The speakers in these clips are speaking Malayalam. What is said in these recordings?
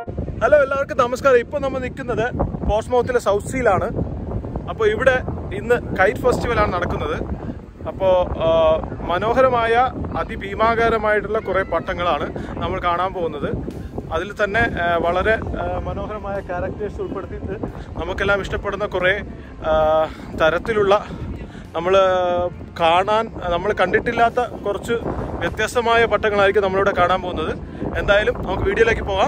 ഹലോ എല്ലാവർക്കും നമസ്കാരം ഇപ്പൊ നമ്മൾ നിൽക്കുന്നത് പോസ്റ്റ്മൗത്തിലെ സൗത്ത് സീലാണ് അപ്പോൾ ഇവിടെ ഇന്ന് കൈറ്റ് ഫെസ്റ്റിവൽ ആണ് നടക്കുന്നത് അപ്പോൾ മനോഹരമായ അതിഭീമാകാരമായിട്ടുള്ള കുറേ പട്ടങ്ങളാണ് നമ്മൾ കാണാൻ പോകുന്നത് അതിൽ തന്നെ ആ, വളരെ ആ, മനോഹരമായ ക്യാരക്ടേഴ്സ് ഉൾപ്പെടുത്തിയിട്ട് നമുക്കെല്ലാം ഇഷ്ടപ്പെടുന്ന കുറേ ആ, തരത്തിലുള്ള നമ്മൾ കാണാൻ നമ്മൾ കണ്ടിട്ടില്ലാത്ത കുറച്ച് വ്യത്യസ്തമായ പട്ടങ്ങളായിരിക്കും നമ്മളിവിടെ കാണാൻ പോകുന്നത് എന്തായാലും നമുക്ക് വീഡിയോയിലേക്ക് പോകാം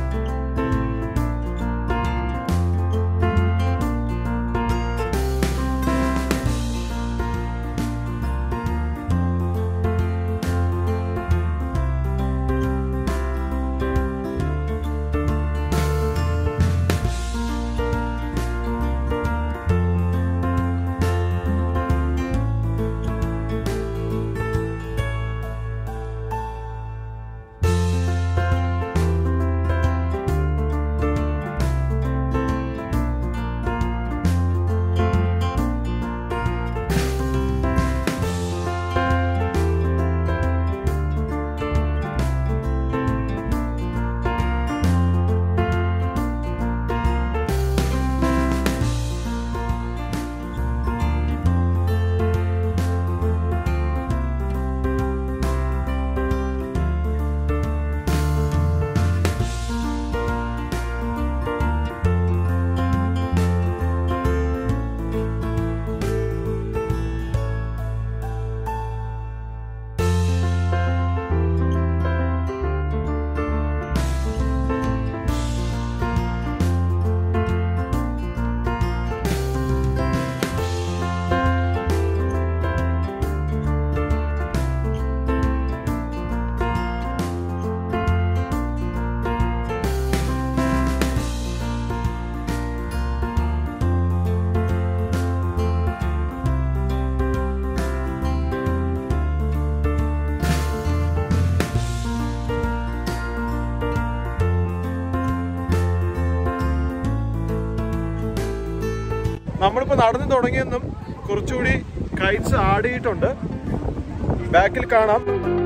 നമ്മളിപ്പോ നടന്നു തുടങ്ങിയെന്നും കുറച്ചുകൂടി കൈറ്റ്സ് ആടിയിട്ടുണ്ട് ബാക്കിൽ കാണാം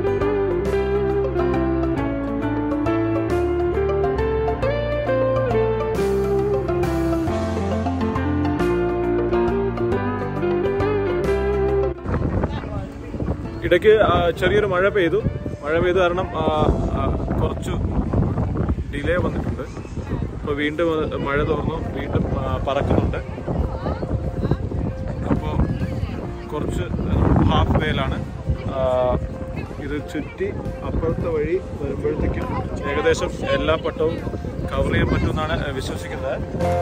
ഇടയ്ക്ക് ആ, ചെറിയൊരു മഴ പെയ്തു മഴ പെയ്തു കാരണം ആ, ആ, കുറച്ചു ഡിലേ വന്നിട്ടുണ്ട് ഇപ്പോൾ വീണ്ടും അത് മഴ തോർന്നു വീണ്ടും ആ, പറക്കുന്നുണ്ട് അപ്പോൾ കുറച്ച് ഹാഫ് വേയിലാണ് ഇത് ചുറ്റി അപ്പുറത്തെ വഴി വരുമ്പോഴത്തേക്കും ഏകദേശം എല്ലാ പട്ടവും കവർ ചെയ്യാൻ പറ്റുമെന്നാണ് വിശ്വസിക്കുന്നത്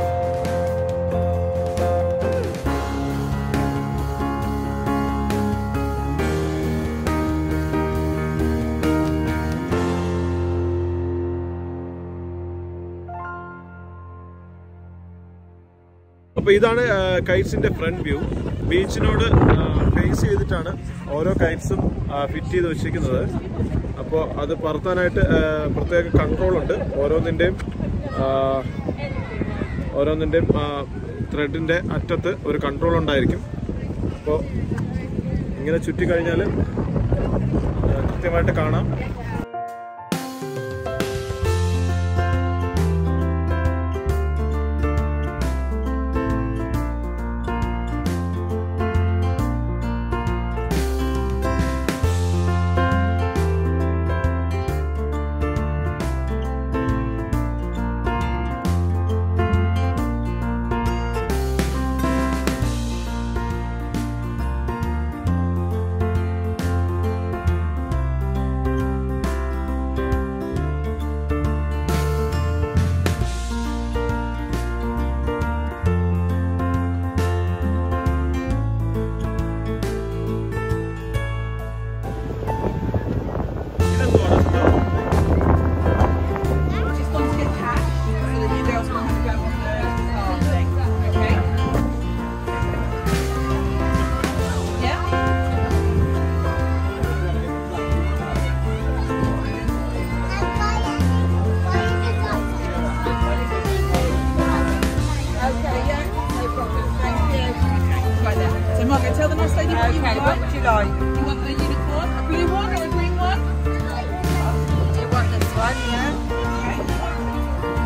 അപ്പോൾ ഇതാണ് കൈറ്റ്സിന്റെ ഫ്രണ്ട് വ്യൂ ബീച്ചിനോട് ഫേസ് ചെയ്തിട്ടാണ് ഓരോ കൈറ്റ്സും ഫിറ്റ് ചെയ്ത് വെച്ചിരിക്കുന്നത് അപ്പോൾ അത് പറത്താനായിട്ട് ആ, പ്രത്യേക കൺട്രോൾ ഉണ്ട് ഓരോന്നിൻ്റെയും ഓരോന്നിൻ്റെയും ത്രെഡിൻ്റെ അറ്റത്ത് ഒരു കൺട്രോൾ ഉണ്ടായിരിക്കും അപ്പോൾ ഇങ്ങനെ ചുറ്റി കഴിഞ്ഞാൽ കൃത്യമായിട്ട് കാണാം She's going to get cash so that you girls won't have to go on the car thing. Okay? Yeah? Okay, yeah, no problem. Thank you. Right there. So Margaret, tell the nice lady what you want. what would you like? You want a unicorn, a blue one or a green one? You want this one, yeah? Okay.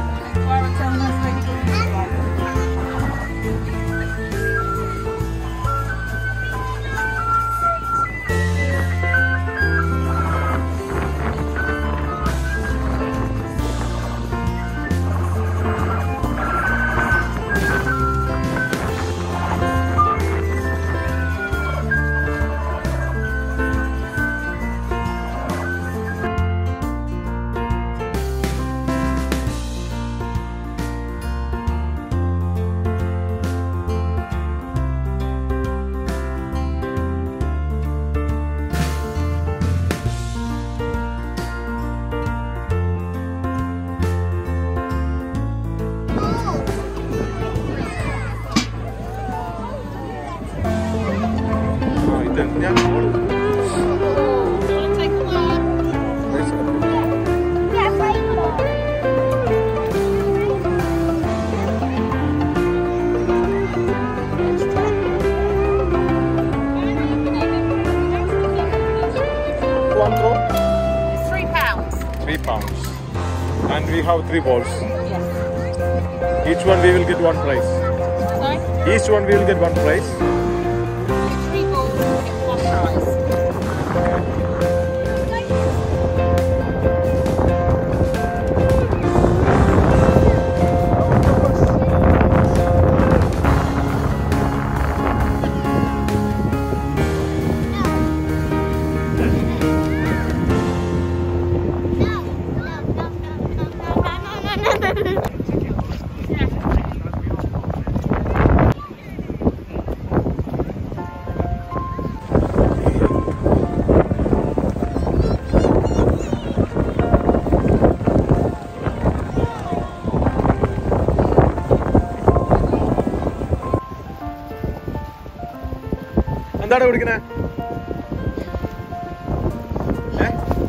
pounds. And we have three balls. Yes. Each one we will get one prize. Sorry? Each one we will get one prize. Three balls, get one prize. എന്താണ് കുടിക്കണേ ഏ?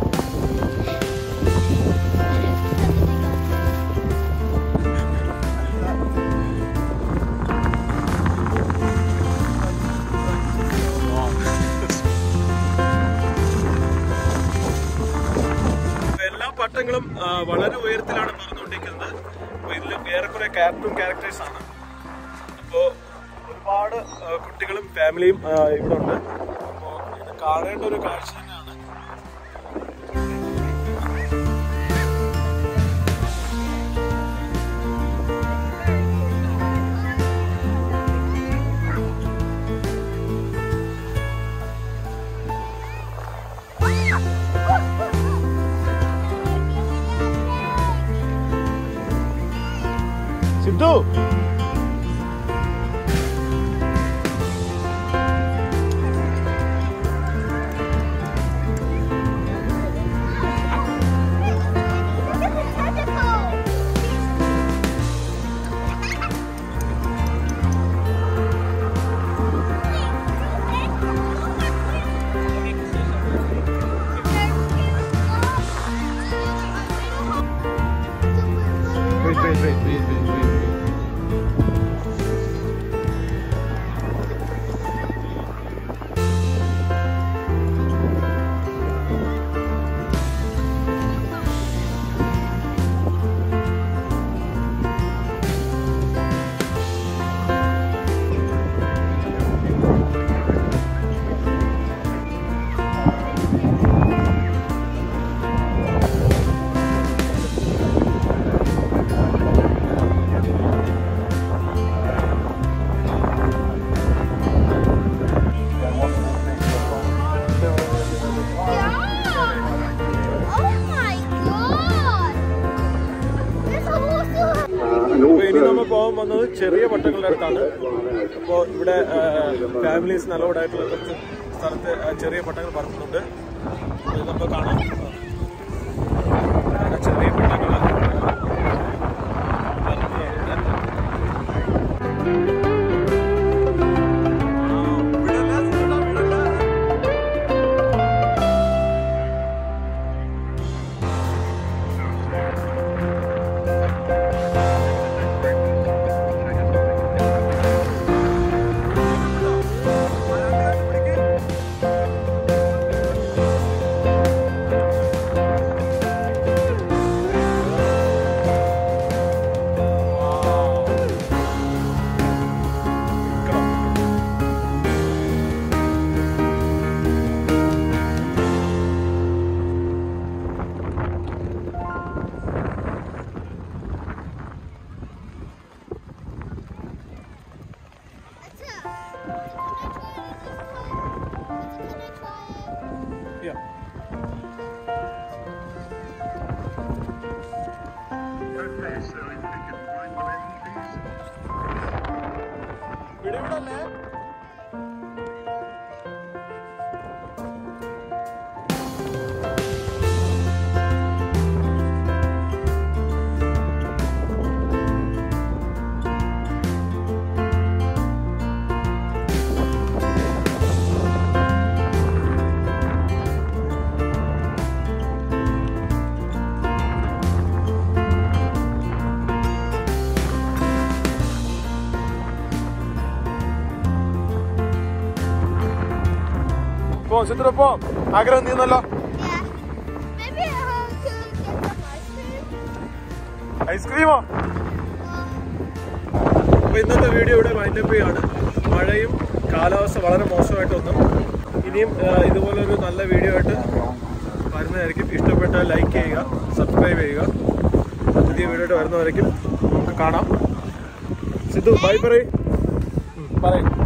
അപ്പൊ എല്ലാ പട്ടങ്ങളും ആ, വളരെ ഉയരത്തിലാണ് പറന്നുകൊണ്ടിരിക്കുന്നത് അപ്പൊ ഇതിൽ ഏറെക്കുറെ കാർട്ടൂൺ ക്യാരക്ടേഴ്സ് ആണ് അപ്പോ ഒരുപാട് ആ, കുട്ടികളും ഫാമിലിയും ആ, ഇവിടെ ഉണ്ട് അപ്പോ ഇത് കാണേണ്ട ഒരു കാഴ്ച തന്നെയാണ് Sidhu Wait, wait, wait, wait, wait, wait, wait. അപ്പൊ ഇനി നമ്മൾ പോകാൻ വന്നത് ചെറിയ പട്ടങ്ങളുടെ അടുത്താണ് അപ്പോൾ ഇവിടെ ഫാമിലീസ് നല്ലോഡ് ആയിട്ടുള്ള കുറച്ച് സ്ഥലത്ത് ആ, ചെറിയ പട്ടങ്ങൾ പറത്തുന്നുണ്ട് അത് നമുക്ക് കാണാം അങ്ങനെ ചെറിയ പട്ടങ്ങൾ Yeah. പിടിവിടല്ലേ പോ ചിത്ര പോ ആഗ്രഹം നീന്നല്ലോ Yeah. Maybe I'll get ഐസ്ക്രീമോ അപ്പൊ ഇന്നത്തെ വീഡിയോ ഇവിടെ വൈൻഡപ്പ് ചെയ്യാണ് മഴയും കാലാവസ്ഥ വളരെ മോശമായിട്ടൊന്നും ഇനിയും ആ, ഇതുപോലൊരു നല്ല വീഡിയോ ആയിട്ട് വരുന്നതായിരിക്കും ഇഷ്ടപ്പെട്ടാൽ ലൈക്ക് ചെയ്യുക സബ്സ്ക്രൈബ് ചെയ്യുക പുതിയ വീഡിയോ ആയിട്ട് വരുന്നവരേക്കും നമുക്ക് കാണാം സിദ്ധു ബൈ പറയും പറയും